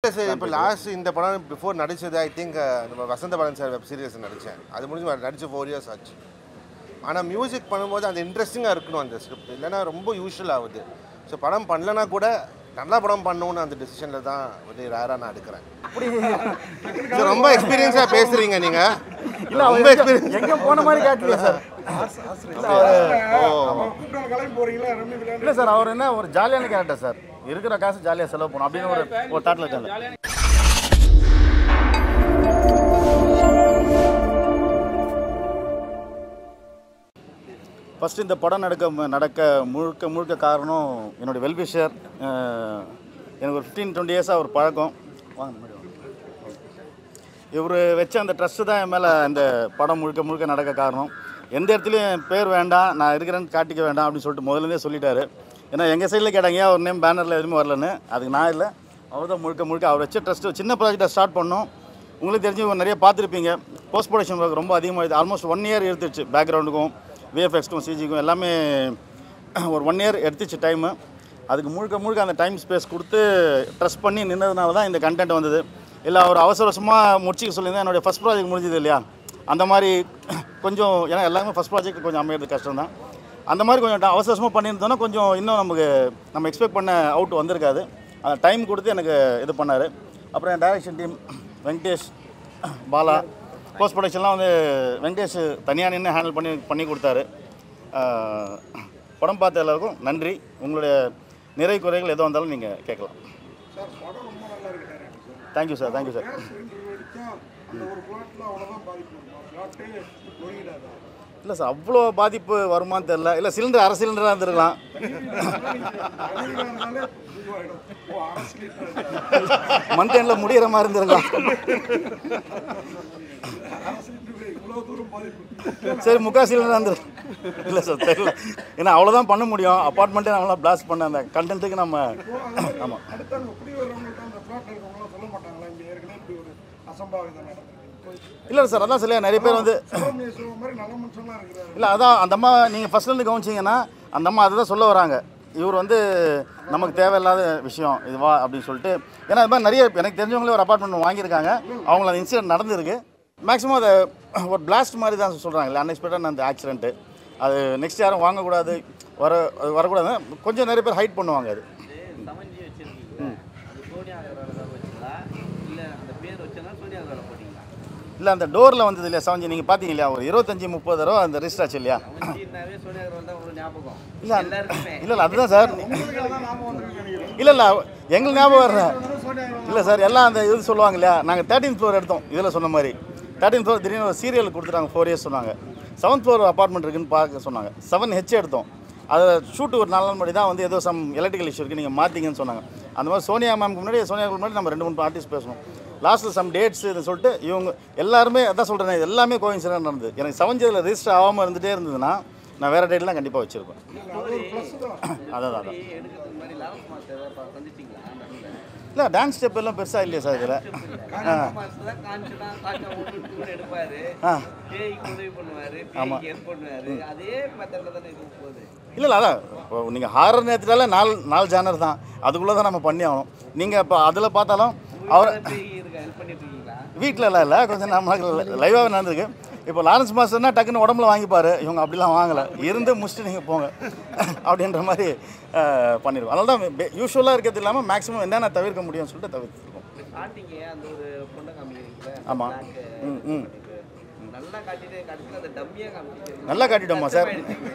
இல்லை சார் இப்போ லாஸ்ட் இந்த படம் பிஃபோர் நடிச்சது ஐ திங்க் நம்ம Vasantha Balan sir web series நடித்தேன் அது முடிஞ்சு நடிச்சு ஃபோர் இயர்ஸ் ஆச்சு ஆனால் மியூசிக் பண்ணும்போது அந்த இன்ட்ரெஸ்டிங்காக இருக்கணும் அந்த ஸ்கிரிப்ட் இல்லைன்னா ரொம்ப யூஷுவல் ஆகுது ஸோ படம் பண்ணலனா கூட நல்லா படம் பண்ணணும்னு அந்த டெசிஷனில் தான் வந்து ரேராக நான் எடுக்கிறேன் So, ரொம்ப எக்ஸ்பீரியன்ஸாக பேசுகிறீங்க நீங்கள் இல்ல ரொம்ப அவர் எக்ஸ்பீரியன்ஸ் எங்க போன மாதிரி காட்டலையே சார் இல்ல சார் அவர் என்ன ஒரு ஜாலியான கேரக்டர் சார் இருக்கிற காசு ஜாலியா செலவு பண்ணணும் அப்படின்னு ஒரு ஒரு தாட்ல இருக்காங்க ஃபஸ்ட்டு இந்த படம் நடக்க நடக்க முழுக்க முழுக்க காரணம் என்னுடைய வெல்விஷர் எனக்கு ஒரு ஃபிஃப்டீன் டுவெண்ட்டி இயர்ஸாக ஒரு பழக்கம் வாங்க முன்னாடி வாங்க. இவர் வச்ச அந்த ட்ரஸ்ட்டு தான் என் மேலே அந்த படம் முழுக்க முழுக்க நடக்க காரணம் எந்த இடத்துலையும் என் பேர் வேண்டாம் நான் இருக்கிறேன்னு காட்டிக்க வேண்டாம் அப்படின்னு சொல்லிட்டு முதல்லேருந்தே சொல்லிட்டாரு ஏன்னா எங்கள் சைடில் கேட்டாங்க ஏன் ஒரு நேம் பேனரில் எதுவுமே வரலன்னு அதுக்கு நான் இல்லை அவர் தான் முழுக்க முழுக்க அவர் வச்ச ட்ரஸ்ட்டு சின்ன ப்ராஜெக்டை ஸ்டார்ட் பண்ணோம் உங்களுக்கு தெரிஞ்சு இவங்க நிறைய பார்த்துருப்பீங்க போஸ்ட் ப்ரொடக்ஷன் ஒர்க் ரொம்ப அதிகமாக ஆல்மோஸ்ட் ஒன் இயர் எடுத்துருச்சு பேக்ரவுண்டுக்கும் விஎஃப்எக்ஸ்க்கும் சிஜிக்கும் எல்லாமே ஒரு ஒன் இயர் எடுத்துச்சு டைமு அதுக்கு முழுக்க முழுக்க அந்த டைம் ஸ்பேஸ் கொடுத்து ட்ரஸ்ட் பண்ணி நின்னதுனால தான் இந்த கண்டென்ட் வந்தது இல்லை அவர் அவசர அவசரமாக முடிச்சிக்க சொல்லியிருந்தேன் என்னுடைய ஃபஸ்ட் ப்ராஜெக்ட் முடிஞ்சது இல்லையா அந்த மாதிரி கொஞ்சம் ஏன்னா எல்லாமே ஃபஸ்ட் ப்ராஜெக்ட் கொஞ்சம் அமையிறது கஷ்டம் தான் அந்த மாதிரி கொஞ்சம் ட- அவசர அவசரமாக பண்ணியிருந்தோன்னா கொஞ்சம் இன்னும் நமக்கு நம்ம எக்ஸ்பெக்ட் பண்ண அவுட் வந்திருக்காது அந்த டைம் கொடுத்து எனக்கு இது பண்ணார் அப்புறம் என் direction team Venkatesh Bala post ப்ரொடக்ஷன்லாம் வந்து வெங்கடேஷ் தனியாக நின்று ஹேண்டில் பண்ணி பண்ணி கொடுத்தாரு ஆஹ், படம் பார்த்த எல்லாருக்கும் நன்றி உங்களுடைய நிறை குறைகள் எதுவும் வந்தாலும் நீங்கள் கேட்கலாம் தேங்க்யூ சார் தேங்க்யூ சார் இல்லை சார் அவ்வளோ பாதிப்பு வருமான்னு தெரில இல்லை சிலிண்டர் அரை சிலிண்டராக இருந்திருக்கலாம் மந்த் எண்டில் முடிகிற மாதிரி இருந்திருக்கலாம் சரி முக்கா சிலிண்டர் இருந்து இல்லை சார் தெரியல ஏன்னா அவ்வளோதான் பண்ண முடியும் அப்பார்ட்மெண்ட்டே நம்மளாம் பிளாஸ்ட் பண்ண அந்த கண்டென்ட்டுக்கு நம்ம ஆமாம் இல்லை சார் அதான் சரியா நிறைய பேர் வந்து இல்லை அதான் அந்த அம்மா நீங்கள் ஃபஸ்ட்லேருந்து கவனிச்சிங்கன்னா அந்த அம்மா அதை தான் சொல்ல வராங்க இவர் வந்து நமக்கு தேவையில்லாத விஷயம் இதுவா அப்படின்னு சொல்லிட்டு ஏன்னா இது மாதிரி நிறைய எனக்கு தெரிஞ்சவங்களே ஒரு அப்பார்ட்மெண்ட் வாங்கியிருக்காங்க அவங்கள அந்த இன்சிடென்ட் நடந்திருக்கு மேக்ஸிமம் அதை ஒரு பிளாஸ்ட் மாதிரி தான் சொல்கிறாங்க இல்லை அன்எக்ஸ்பெக்டான அந்த ஆக்சிடென்ட்டு அது நெக்ஸ்ட் யாரும் வாங்கக்கூடாது வர அது வரக்கூடாது கொஞ்சம் நிறைய பேர் ஹைட் பண்ணுவாங்க அது சமஞ்சி வச்சிருக்கீங்க அது சோனியா அகர்வால் வச்சுங்களா இல்லை அந்த பேர் வச்சனா சோனியா அகர்வால் போட்டிங்களா இல்லை அந்த டோரில் வந்தது இல்லையா செவன்ஜி நீங்கள் பார்த்தீங்க இல்லையா ஒரு இருபத்தஞ்சி முப்பது தடவை அந்த ரிஜிஸ்டர் ஆச்சு இல்லையா சமஞ்சின்னாவே சோனியா அகர்வால் தான் உங்களுக்கு ஞாபகம் இல்லை எல்லாருக்குமே இல்லை இல்லை அதுதான் சார் இல்லை இல்லை எங்களுக்கு ஞாபகம் வரல இல்லை சார் எல்லாம் அந்த இது சொல்லுவாங்க இல்லையா நாங்கள் தேர்ட்டீன் ஃப்ளோர் எடுத்தோம் இதில் சொன்ன மாதிரி தேர்ட்டீன் ஃப்ளோர் திடீர்னு ஒரு சீரியல் கொடுத்துட்டாங்க ஃபோர் இயர்ஸ் சொன்னாங்க செவன்த் ஃப்ளோர் அப்பார்ட்மெண்ட் இருக்குன்னு பார்க்க சொன்னாங்க செவன் ஹெச் எடுத்தோம் அதை ஷூட்டு ஒரு நாலு நாள் முன்னாடி தான் வந்து ஏதோ சம் எலக்ட்ரிக்கல் இஷ்யூ இருக்குது நீங்கள் மாற்றிங்கன்னு சொன்னாங்க அந்த மாதிரி சோனியா மேம்க்கு முன்னாடி சோனியாவுக்கு முன்னாடி நம்ம ரெண்டு மூணு ஆர்டிஸ்ட் பேசணும் லாஸ்ட்டில் சம் டேட்ஸ் இது சொல்லிட்டு இவங்க எல்லாருமே அதான் சொல்கிறேன் இது எல்லாமே கோயின்சிடன்ட் நடந்தது எனக்கு செவன்ஜியில் ரெஜிஸ்டர் ஆகாமல் இருந்துகிட்டே இருந்ததுன்னா நான் வேறு டேட்லாம் கண்டிப்பாக வச்சுருப்பேன் அதான் அதான் எடுக்கிறதுக்கு முன்னாடி லாவஸ் மாஸ்டர் ஏதாவது சந்திச்சிங்களா நடுவில் இல்லை டான்ஸ் ஸ்டெப் எல்லாம் பெருசாக இல்லையா சார் இதில் மாஸ்டர் தான் காமிச்சுனா காக்கா ஓட்டு டூர் எடுப்பாரு ஆ பேய்க்கு உதவி பண்ணுவாரு பேய்க்கு ஹெல்ப் பண்ணுவாரு அதே மெத்தட்ல தானே இது போகுது இல்லை இல்லை அதான் இப்போ நீங்கள் ஹாரர் நேரத்துலால நாலு நாலு ஜானர் தான் அதுக்குள்ளே தான் நம்ம பண்ணி ஆகணும் நீங்கள் இப்போ அதில் பார்த்தாலும் அவர் அவர் பேய் இருக்கா ஹெல்ப் பண்ணிட்டு இருக்கீங்களா வீட்டில் எல்லாம் இல்லை கொஞ்சம் நம்மளுக்கு லைவாகவே நடந்திருக்கு இப்போ லாரன்ஸ் மாஸ்டர்னா டக்குன்னு உடம்புல வாங்கிப்பாரு இவங்க அப்படிலாம் வாங்கலை இருந்து முடிச்சுட்டு நீங்கள் போங்க அப்படின்ற மாதிரி அஹ், பண்ணிடுவோம் அதனால தான் யூஸ்வலாக இருக்கிறது இல்லாமல் மேக்ஸிமம் என்னென்ன தவிர்க்க முடியும்னு சொல்லிட்டு தவிர்த்துருக்கோம் ஸ்டார்டிங்க அந்த ஒரு பொண்ணை காமிக்கிறீங்களா ஆமாம் ம் ம் நல்லா காட்டிட்டு கடைசியில் அந்த டம்மியாக காமிச்சிட்டு நல்லா காட்டிட்டோமா சார்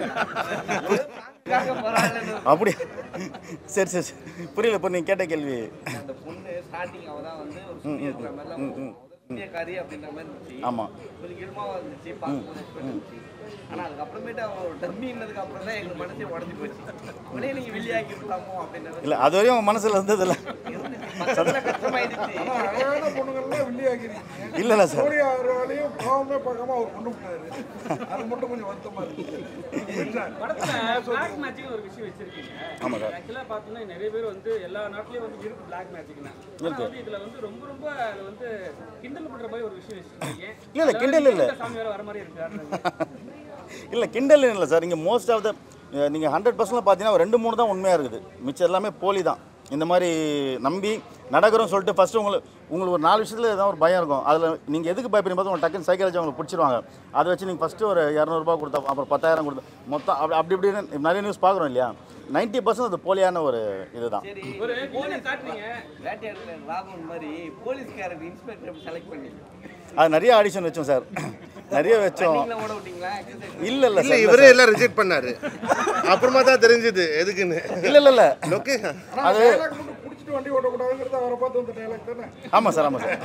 போறாங்கன்னு அப்படி சரி சரி சரி. புரியல இப்போ நீங்கள் கேட்ட கேள்வி அந்த பொண்ணு ஸ்டார்டிங் அவ தான் வந்து ஒரு சுத்தி இருக்கிற மாதிரிலாம் சூரியக்காரி அப்படின்ற மாதிரி இருந்துச்சு ஆமாம் கொஞ்சம் கிருமாவா இருந்துச்சு பார்க்கும்போது expect இருந்துச்சு ஆனா அதுக்கப்புறமேட்டு அவன் ஒரு டம்மின்னதுக்கு அப்புறம் தான் எங்களுக்கு மனசே உடஞ்சி போச்சு அவனே நீங்க வெளியாக்கி இருக்கலாமோ அப்படின்ற இல்லை அது வரையும் உங்கள் மனசில் இருந்ததில்ல பக்கத்துல கஷ்டமாயிடுச்சு அழகான பொண்ணுங்கள்லாம் வெள்ளியாகிறீங்க இல்லை இல்லை சார் சோனியா வேலையும் பாவமே பார்க்காம அவர் கொண்டு போனாரு அது மட்டும் கொஞ்சம் வருத்தமா இருக்கு படத்துல பிளாக் மேஜிக் ஒரு விஷயம் வச்சிருக்கீங்க ஆமாம் சார் ஆக்சுவலா பார்த்தோம்னா நிறைய பேர் வந்து எல்லா நாட்டிலயும் வந்து இருக்கு பிளாக் மேஜிக்னா ஆனா வந்து இதுல வந்து ரொம்ப ரொம்ப அது வந்து கிண்டல் பண்ற மாதிரி ஒரு விஷயம் வச்சிருக்கீங்க இல்ல, இல்ல, கிண்டல் இல்ல. இந்த சாமி வேற வர மாதிரி இருக்கு இல்லை கிண்டல் இல்லை சார் இங்கே மோஸ்ட் ஆஃப் த நீங்கள் ஹண்ட்ரட் பர்சன்ட் பார்த்தீங்கன்னா ஒரு ரெண்டு மூணு தான் உண்மையாக இருக்குது மிச்சம் எல்லாமே போலி தான் இந்த மாதிரி நம்பி நடக்கிறோம் சொல்லிட்டு ஃபஸ்ட்டு உங்களுக்கு உங்களுக்கு ஒரு நாலு விஷயத்தில் ஏதாவது ஒரு பயம் இருக்கும் அதில் நீங்கள் எதுக்கு பயப்படுங்க பார்த்து உங்களுக்கு டக்குன்னு சைக்காலஜி அவங்களுக்கு பிடிச்சிருவாங்க அதை வச்சு நீங்கள் ஃபஸ்ட்டு ஒரு இரநூறுபா கொடுத்தா அப்புறம் பத்தாயிரம் கொடுத்தா மொத்தம் அப்படி அப்படி இப்படின்னு நிறைய நியூஸ் பார்க்குறோம் இல்லையா நைன்ட்டி பர்சன்ட் அது போலியான ஒரு இதுதான் சரி ஒரு போலீஸ் காட்டுறீங்க வேட்டையாடுற ராகவன் மாதிரி போலீஸ் கேரக்டர் இன்ஸ்பெக்டர் செலக்ட் பண்ணீங்க அது நிறைய ஆடிஷன் வச்சோம் சார் நிறைய வச்சோம் நீங்களே ஓட விட்டீங்களா எக்ஸசைஸ் இல்லை இல்லை இல்ல சார் இவரே எல்லாம் ரிஜெக்ட் பண்ணாரு அப்புறமா தான் தெரிஞ்சது எதுக்குன்னு இல்லை இல்லை இல்லை லொக்கேஷன் ஆனால் டைலாக் மட்டும் பிடிச்சிட்டு வண்டி ஓட்டக்கூடாதுங்கிறது அவரை பார்த்து வந்த டைலாக் தானே ஆமாம் சார் ஆமாம் சார்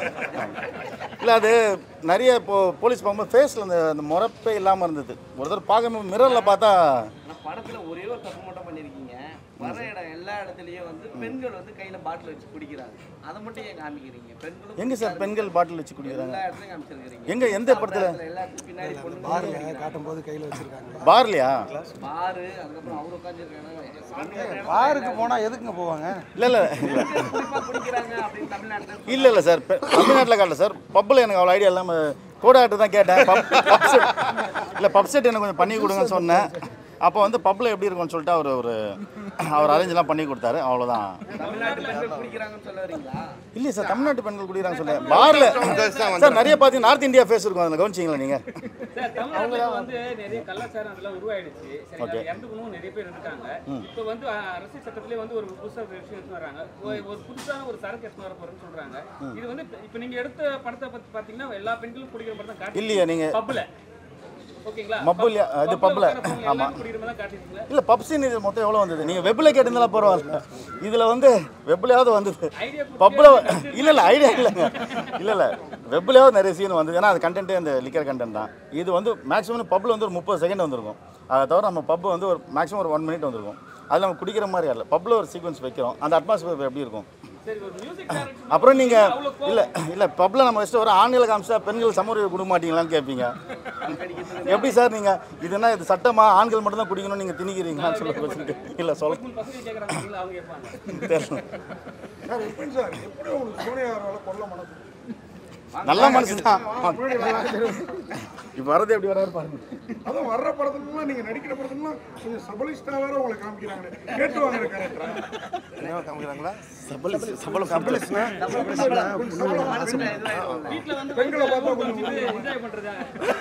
இல்லை அது நிறைய இப்போ போலீஸ் பார்க்கும்போது ஃபேஸில் அந்த அந்த முறப்பே இல்லாமல் இருந்தது ஒரு தடவை பார்க்கும்போது மிரரில் பார்த்தா ஆனா படத்துல ஒரே ஒரு தப்பு மட்டும் பண்ணிருக்கீங்க வர இடம் எல்லா இடத்துலயும் வந்து பெண்கள் வந்து கையில பாட்டில் வச்சு குடிக்கிறாங்க அதை மட்டும் ஏன் காமிக்கிறீங்க பெண்களும் எங்கே சார் பெண்கள் பாட்டில் வச்சு குடிக்கிறாங்க எல்லா இடத்துலயும் காமிச்சிருக்கீங்க எங்க எந்த படத்துல எல்லா இடத்துலயும் பின்னாடி பொண்ணு காட்டும் போது கையில் வச்சிருக்காங்க பார்லையா பாரு அதுக்கப்புறம் அவரு உட்காந்துருக்காங்க பாருக்கு போனால் எதுக்குங்க போவாங்க இல்லை இல்லை இல்லை குறிப்பா குடிக்கிறாங்க அப்படின்னு தமிழ்நாட்டுல இல்லை இல்லை சார் பெ- தமிழ்நாட்டில் காட்டல சார் பப்பில் எனக்கு அவ்வளோ ஐடியா இல்லாமல் கோடாட்டு தான் கேட்டேன் பப் பப் செட் இல்லை பப் செட் எனக்கு கொஞ்சம் பண்ணி கொடுங்கன்னு சொன்னேன் அப்போ வந்து பப்பில் எப்படி இருக்கும்னு சொல்லிட்டு அவர் ஒரு அவர் அரேஞ்செலாம் பண்ணி கொடுத்தாரு அவ்வளோதான் தமிழ்நாட்டு பெண்கள் குடிக்கிறாங்கன்னு சொல்ல வரீங்களா இல்லையே சார் தமிழ்நாட்டு பெண்கள் குடிக்கிறாங்க சொல்ல பாரில் சார் நிறைய பார்த்தீங்கன்னா நார்த் இந்தியா ஃபேஸ் இருக்கும் அதில் கவனிச்சிங்களா நீங்கள் சார் தமிழ்நாட்டுல வந்து நிறைய கலாச்சாரம் அதெல்லாம் உருவாயிடுச்சு சரி அது இறந்துக்கணும் நிறைய பேர் இருக்காங்க இப்போ வந்து அஹ், அரசியல் சட்டத்திலே வந்து ஒரு புதுசா ஒரு விஷயம் எடுத்து வராங்க ஒரு ஒரு புதுசான ஒரு சரக்கு எடுத்து வர போறேன்னு சொல்றாங்க இது வந்து இப்போ நீங்க எடுத்த படத்தை பத்தி பாத்தீங்கன்னா எல்லா பெண்களும் குடிக்கிற படம் தான் காட்டி இல்லையா நீங்கள் பப்ல ஓகேங்களா மப்பு இல்லையா? அது பப்ல பப்ல. உட்கார்ந்து ஆமா. எல்லாரும் குடிக்கிற மாதிரி தான் காட்டிருக்கீங்களா இல்லை பப்ஸின் இது மொத்தம் எவ்வளோ வந்தது நீங்கள் வெப்பில் கேட்டிருந்தாலும் பரவாயில்ல இதில் வந்து வெப்லையாவது வந்தது ஐடியா பப்பில் இல்லை இல்லை ஐடியா இல்லைங்க இல்லை இல்லை வெப்லையாவது நிறைய சீன் வந்தது ஏன்னா அது கண்டென்ட்டே அந்த லிக்கர் கண்டென்ட் தான் இது வந்து மேக்ஸிமம் பப்பில் வந்து ஒரு முப்பது செகண்ட் வந்திருக்கும் அதை தவிர நம்ம பப் வந்து ஒரு மேக்ஸிமம் ஒரு ஒன் மினிட் வந்திருக்கும் அதில் நம்ம குடிக்கிற மாதிரி இல்லை பப்பில் ஒரு சீக்வன்ஸ் வைக்கிறோம் அந்த அட்மாஸ்பியர் எப்படி இருக்கும் சரி ஒரு மியூசிக் டைரக்டர் அப்புறம் நீங்கள் இல்லை இல்லை பப்பில் நம்ம வச்சுட்டு ஒரு ஆண்களை காமிச்சா பெண்கள் சமூக கொடுக்க மாட்டீங்களான்னு கேட்பீங்க எப்படி சார் நீங்கள் இது என்ன இது சட்டமா ஆண்கள் மட்டும் தான் குடிக்கணும் நீங்கள் திணிக்கிறீங்களான்னு சொல்ல வச்சுட்டு இல்லை சொல்ல பசங்க கேட்குறாங்க அவங்க கேட்பாங்க தெரியல சார் எப்படி சார் எப்படி உங்களுக்கு சோனியா அவரால் கொல்ல மனசு நல்ல மனசு தான் இப்போ வரது எப்படி வராரு பாருங்க அதுவும் வர்ற படத்துலலாம் நீங்கள் நடிக்கிற படத்துலலாம் கொஞ்சம் சபலிஸ்டா வேற உங்களை காமிக்கிறாங்க கேட்டு வாங்குற கேரக்டரா என்ன காமிக்கிறாங்களா வீட்டில் வந்து பெண்களை பார்த்தா கொஞ்சம் என்ஜாய் பண்ணுறதா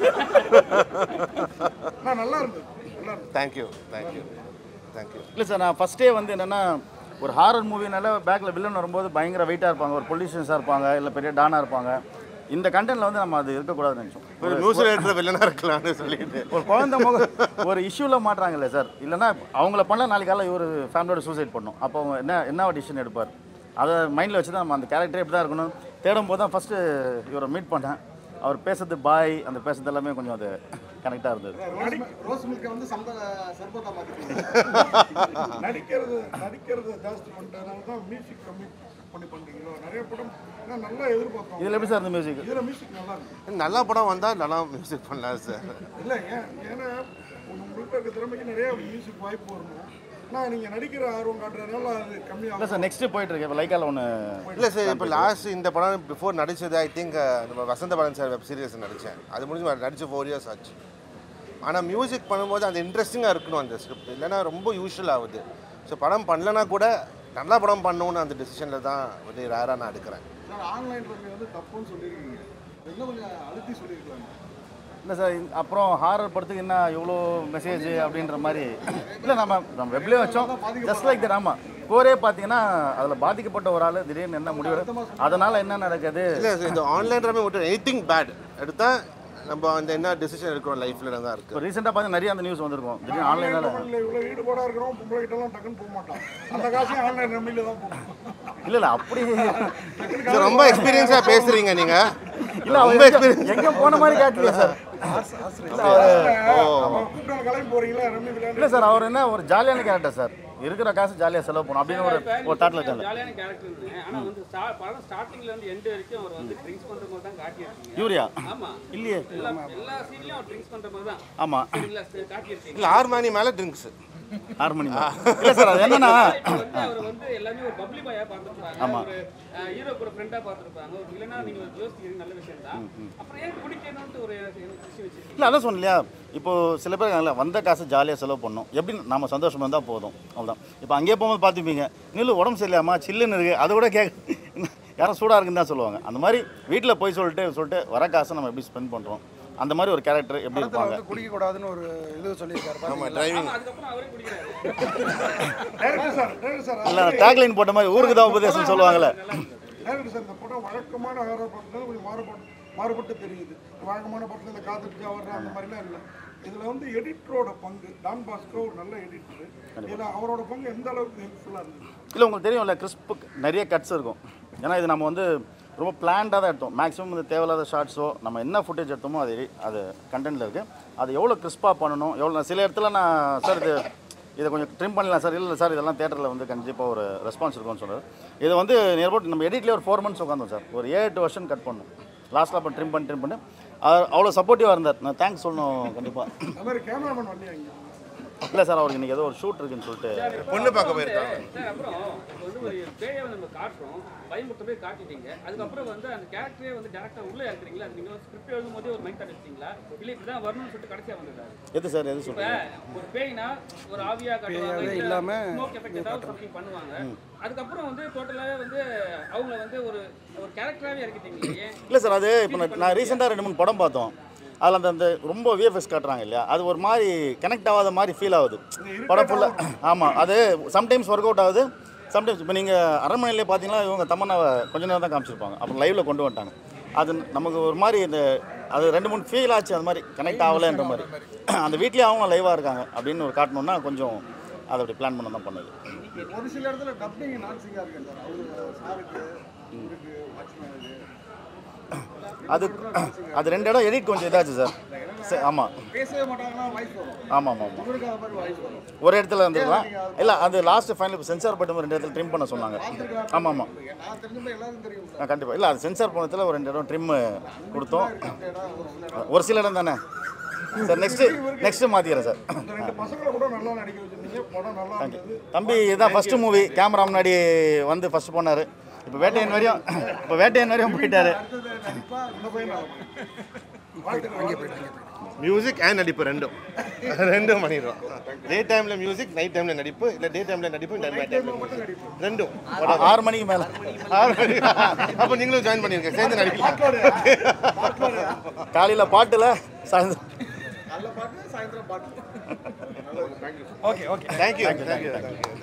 நான் நல்லா இருந்தது நல்லா இருந்தது தேங்க்யூ தேங்க்யூ தேங்க்யூ இல்லை சார் நான் ஃபஸ்ட்டே வந்து என்னென்னா ஒரு ஹாரர் மூவினால பேக்கில் வில்லன் வரும்போது பயங்கர வெயிட்டாக இருப்பாங்க ஒரு பொலிட்டிஷியன்ஸாக இருப்பாங்க இல்லை பெரிய டானாக இருப்பாங்க இந்த கண்டென்ட்ல வந்து நம்ம அது இருக்கக்கூடாதுன்னு நினச்சோம் ஒரு நியூஸ்ல எடுக்கிற வில்லனா இருக்கலாம்னு சொல்லிட்டு ஒரு குழந்தை முக ஒரு இஷ்யூவில் மாட்டுறாங்கல்ல சார் இல்லைன்னா அவங்கள பண்ண நாளைக்கு காலையில் இவர் ஃபேமிலியோட சூசைட் பண்ணும் அப்போ அவங்க என்ன என்ன டிசிஷன் எடுப்பார் அதை மைண்டில் வச்சு தான் நம்ம அந்த கேரக்டரே இப்படி தான் இருக்கணும் தேடும் போது தான் ஃபஸ்ட்டு இவரை மீட் பண்ணேன் அவர் பேசுறது பாய் அந்த பேசுறது எல்லாமே கொஞ்சம் அது கனெக்டாக இருந்தது ரோஸ் மில்கை வந்து சந்த சர்பத்தா மாற்றிருக்கீங்க நடிக்கிறது நடிக்கிறது ஜாஸ்தி பண்ணிட்டதுனால தான் மியூசிக் கம்மி பண்ணி பண்ணுறீங்களோ நிறைய படம் நான் நல்லா எதிர்பார்த்தோம் இதில் எப்படி சார் இந்த மியூசிக் இதில் மியூசிக் நல்லா இருக்கு நல்ல படம் வந்தா நல்லா மியூசிக் பண்ணலாம் சார் இல்லை ஏன் ஏன்னா உங்கள்கிட்ட இருக்க திறமைக்கு நிறைய மியூசிக் வாய்ப்பு வரணும் ஆனால் நீங்கள் நடிக்கிற ஆர்வம் காட்டுறதுனால அது இல்லை கம்மியாகும் சார் நெக்ஸ்ட்டு போயிட்டு இருக்கு இப்போ லைக்கால ஒன்று இல்லை சார் இப்போ லாஸ்ட் இந்த படம் பிஃபோர் நடிச்சது ஐ திங்க் நம்ம Vasantha Balan sir web series நடித்தேன் அது முடிஞ்சு நடிச்சு ஃபோர் இயர்ஸ் ஆச்சு ஆனால் மியூசிக் பண்ணும்போது அந்த இன்ட்ரெஸ்டிங்காக இருக்கணும் அந்த ஸ்கிரிப்ட் இல்லைன்னா ரொம்ப யூஷுவல் ஆகுது ஸோ படம் பண்ணலனா கூட நல்லா படம் பண்ணணும்னு அந்த டெசிஷனில் தான் வந்து ரேராக நான் எடுக்கிறேன் சார் ஆன்லைன் ரம்மி வந்து தப்புன்னு சொல்லியிருக்கீங்க இன்னும் கொஞ்சம் அழுத்தி சொல்லியிருக்கலாம் இல்லை சார் இந்த- அப்புறம் ஹாரர் படத்துக்கு என்ன இவ்வளோ மெசேஜ் அப்படின்ற மாதிரி இல்லை நம்ம நம்ம வெப்லேயே வச்சோம் ஜஸ்ட் லைக் தட் ஆமாம் கோரே பார்த்தீங்கன்னா அதில் பாதிக்கப்பட்ட ஒரு ஆள் திடீர்னு என்ன முடிவு அதனால் என்ன நடக்குது இல்லை இந்த ஆன்லைன் ரமே விட்டு எனி பேட் எடுத்தால் நம்ம அந்த என்ன டெசிஷன் எடுக்கிறோம் லைஃப்பில் தான் இருக்குது இப்போ ரீசெண்டாக பார்த்து நிறைய அந்த நியூஸ் வந்திருக்கும் திடீர்னு ஆன்லைனில் தமிழில் இவ்வளோ ஈடுபாடாக இருக்கிறோம் பொம்பளை கிட்டலாம் டக்குன்னு போக மாட்டான் அந்த காசையும் ஆன்லைன் ரம்மியில் தான் போகணும் இல்லை இல்லை அப்படி சார் ரொம்ப எக்ஸ்பீரியன்ஸாக பேசுகிறீங்க நீங்கள் இல்லை ரொம்ப அவங்க எக்ஸ்பீரியன்ஸ் எங்கே போன மாதிரி காட்டலையே சார் கூப்பிட்டு கிளம்பி போகிறீங்களா ரம்மி விளையாண்டு இல்லை சார் அவர் என்ன ஒரு ஜாலியான கேரக்டர் சார் இருக்கிற காசு ஜாலியாக செலவு பண்ணணும் அப்படின்னு ஒரு ஒரு தாட்டில் இருக்காங்க ஜாலியான கேரக்டர் ஆனா வந்து ஸ்டா- படம் ஸ்டார்டிங்ல இருந்து எண்ட் வரைக்கும் அவர் வந்து ட்ரிங்க்ஸ் பண்ற மாதிரி தான் காட்டியிருக்கீங்க யூரியா ஆமா இல்லையே எல்லா எல்லா சீன்லயும் அவர் ட்ரிங்க்ஸ் பண்ற மாதிரி தான் ஆமாம் சரிங்களா காட்டியிருக்கீங்க இல்லை ஆறு மணி மேலே ட்ரிங்க்ஸு ஆறு மணி இல்லை சார் அது என்னன்னா இப்போ வந்து அவர் வந்து எல்லாமே ஒரு பப்ளி பாயா பார்த்துருப்பாங்க ஒரு ஹீரோ கூட ஃப்ரெண்டா பார்த்துருப்பாங்க ஒரு வில்லனா நீங்க ஒரு யோசிக்கிறது நல்ல விஷயம் தான் அப்புறம் ஏன் பிடிக்கணும்னு ஒரு எனக்கு விஷயம் வச்சிருக்கீங்க இல்லை அதான் சொன்னேன் இல்லையா இப்போ சில பேர் இருக்காங்கல்ல, வந்த காசு ஜாலியாக செலவு பண்ணணும் எப்படி நம்ம சந்தோஷமா இருந்தால் போதும் அவ்வளோதான் இப்போ அங்கேயே போகும்போது பார்த்துப்பீங்க நில்லு உடம்பு சரியில்லாமா சில்லுன்னு இருக்கு அதை கூட கேட்க யாரும் சூடாக இருக்குன்னு தான் சொல்லுவாங்க அந்த மாதிரி வீட்டில் போய் சொல்லிட்டு சொல்லிட்டு வர காசை நம்ம எப்படி ஸ்பெண்ட் பண்ணுறோம் அந்த மாதிரி ஒரு கேரக்டர் எப்படி படத்துல இருப்பாங்க வந்து குடிக்க கூடாதுன்னு ஒரு இது சொல்லியிருக்காரு ஆமாம் பாத்தீங்களா? டிரைவிங் அதுக்கப்புறம் அவரே குடிக்கிறாரு டேரக்டர் சார் டேரக்டர் சார் இல்லை டேக்லைன் போட்ட மாதிரி ஊருக்கு தான் உபதேசம் சொல்லுவாங்கல்ல டேரக்டர் சார் இந்த படம் வழக்கமான ஹாரர் படத்துல கொஞ்சம் மாறுபட்டு மாறுபட்டு தெரியுது வழக்கமான படத்துல இந்த காதலிச்சா வர்ற அந்த மாதிரிலாம் இல்லை இதுல வந்து எடிட்டரோட பங்கு டான் பாஸ்கோ ஒரு நல்ல எடிட்டர் இதுல அவரோட பங்கு எந்த அளவுக்கு ஹெல்ப்ஃபுல்லா இருந்தது இல்லை உங்களுக்கு தெரியும்ல கிறிஸ்பு நிறைய கட்ஸ் இருக்கும் ஏன்னா இது நம்ம வந்து ரொம்ப பிளான்டாக தான் எடுத்தோம் மேக்ஸிமம் இந்த தேவையில்லாத ஷார்ட்ஸோ நம்ம என்ன ஃபுட்டேஜ் எடுத்தோமோ அது அது கண்டென்ட்டில் இருக்குது அது எவ்வளோ கிறிஸ்பாக பண்ணணும் எவ்வளோ சில இடத்துல நான் சார் இது இதை கொஞ்சம் ட்ரிம் பண்ணலாம் சார் இல்லை சார் இதெல்லாம் தேட்டரில் வந்து கண்டிப்பாக ஒரு ரெஸ்பான்ஸ் இருக்கும்னு சொல்கிறார் இது வந்து நியர் அபவுட் நம்ம எடிட்லேயே ஒரு ஃபோர் மந்த்ஸ் உட்காந்தோம் சார் ஒரு ஏழு எட்டு வருஷன் கட் பண்ணோம் லாஸ்ட்டில் அப்போ ட்ரிம் பண்ணி ட்ரிம் பண்ணி அவர் அவ்வளோ சப்போர்ட்டிவாக இருந்தார் நான் தேங்க்ஸ் சொல்லணும் கண்டிப்பாக அது மாதிரி கேமராமேன் வரலையா இங்க இல்லை சார் அவருக்கு இன்றைக்கி ஏதோ ஒரு ஷூட் இருக்குன்னு சொல்லிட்டு பொண்ணு பார்க்க போயிருக்காங்க சார் அப்புறம் இப்போ வந்து ஒரு பேயை வந்து நம்ம காட்டுறோம் பயமுறுத்த போய் காட்டிட்டீங்க அதுக்கப்புறம் வந்து அந்த கேரக்டரே வந்து டேரக்டா உள்ள இறக்குறீங்களா அது நீங்க ஸ்கிரிப்ட் எழுதும் போதே ஒரு மைண்ட் வச்சிங்களா இல்ல இப்படிதான் வரணும்னு சொல்லிட்டு கடைசியா வந்ததா எது சார் எது இப்ப சொல்கிறீங்க ஒரு பேய்னா ஒரு ஆவியா காட்டுவாங்க பேயாவே இல்ல இல்லாம smoke effect ஏதாவது something பண்ணுவாங்க அதுக்கப்புறம் வந்து டோட்டலாவே வந்து அவங்க வந்து ஒரு ஒரு கேரக்டராவே இறக்கிட்டீங்க ஏன் இல்லை சார் அது இப்போ நான் நான் ரீசெண்டாக ரெண்டு மூணு படம் பார்த்தோம் அதில் அந்த அந்த ரொம்ப விஎஃப்எஸ் காட்டுறாங்க இல்லையா அது ஒரு மாதிரி கனெக்ட் ஆகாத மாதிரி ஃபீல் ஆகுது படம் ஃபுல்லாக ஆமாம் அது சம்டைம்ஸ் ஒர்க் அவுட் ஆகுது சம்டைம்ஸ் இப்போ நீங்கள் அரண்மனையிலே பார்த்தீங்கன்னா இவங்க தமன்னாவை கொஞ்ச நேரம் தான் காமிச்சிருப்பாங்க அப்புறம் லைவில் கொண்டு வந்துட்டாங்க அது நமக்கு ஒரு மாதிரி இந்த அது ரெண்டு மூணு ஃபீல் ஆச்சு அது மாதிரி கனெக்ட் ஆகலைன்ற மாதிரி அந்த வீட்லேயே அவங்க லைவாக இருக்காங்க அப்படின்னு ஒரு காட்டணுன்னா கொஞ்சம் அதை அப்படி பிளான் பண்ண தான் பண்ணுது ஒரு சில இடத்துல டப்பிங் நான்சிங்கா இருக்கு சார் அவரு சாருக்கு இவருக்கு வாட்ச்மேனுக்கு அது அது ரெண்டு இடம் எடிட் கொஞ்சம் இதாச்சு சார் சரி ஆமாம் பேசவே மாட்டாங்கன்னா வாய்ஸ் வரும் ஆமாம் ஆமாம் ஆமாம் இவருக்கு அது மாதிரி வாய்ஸ் வரும் ஒரு இடத்துல இருந்ததுதான் இல்லை அது லாஸ்ட் ஃபைனல் சென்சார் பட்டும் ரெண்டு இடத்துல ட்ரிம் பண்ண சொன்னாங்க ஆமாம் ஆமாம் நான் தெரிஞ்சப்ப எல்லாருக்கும் தெரியும் ஆ கண்டிப்பாக இல்லை அது சென்சார் பண்ணத்தில் ஒரு ரெண்டு இடம் ட்ரிம் கொடுத்தோம் அந்த இடம் ஒரு சில ஒரு சில இடம் தானே சார் நெக்ஸ்ட்டு நெக்ஸ்ட்டு மாற்றிக்கிறேன் சார் இந்த ரெண்டு பசங்களை கூட நல்லா நடிக்க வச்சிருந்தீங்க படம் நல்லா இருந்தது தம்பி இதுதான் ஃபஸ்ட்டு மூவி கேமரா முன்னாடி வந்து ஃபஸ்ட்டு போனார் இப்போ வேட்டையன் வரையும் இப்போ வேட்டையன் வரையும் போயிட்டாரு அடுத்தது நடிப்பா இந்த பையன் அங்கே போயிட்டு அங்கே போயிட்டு மியூசிக் அண்ட் நடிப்பு ரெண்டும் ரெண்டும் பண்ணிடுவோம் டே டைமில் மியூசிக் நைட் டைமில் நடிப்பு இல்லை டே டைமில் நடிப்பு நைட் டைமில் ரெண்டும் ஆ- ஆறு மணிக்கு மேலே ஆறு மணி அப்போ நீங்களும் ஜாயின் பண்ணிருங்க சேர்ந்து நடிக்கலாம் காலையில் பாட்டில் சாயந்தரம் நல்ல பாட்டு சாயந்தரம் பாட்டு தேங்க்யூ தேங்க்யூ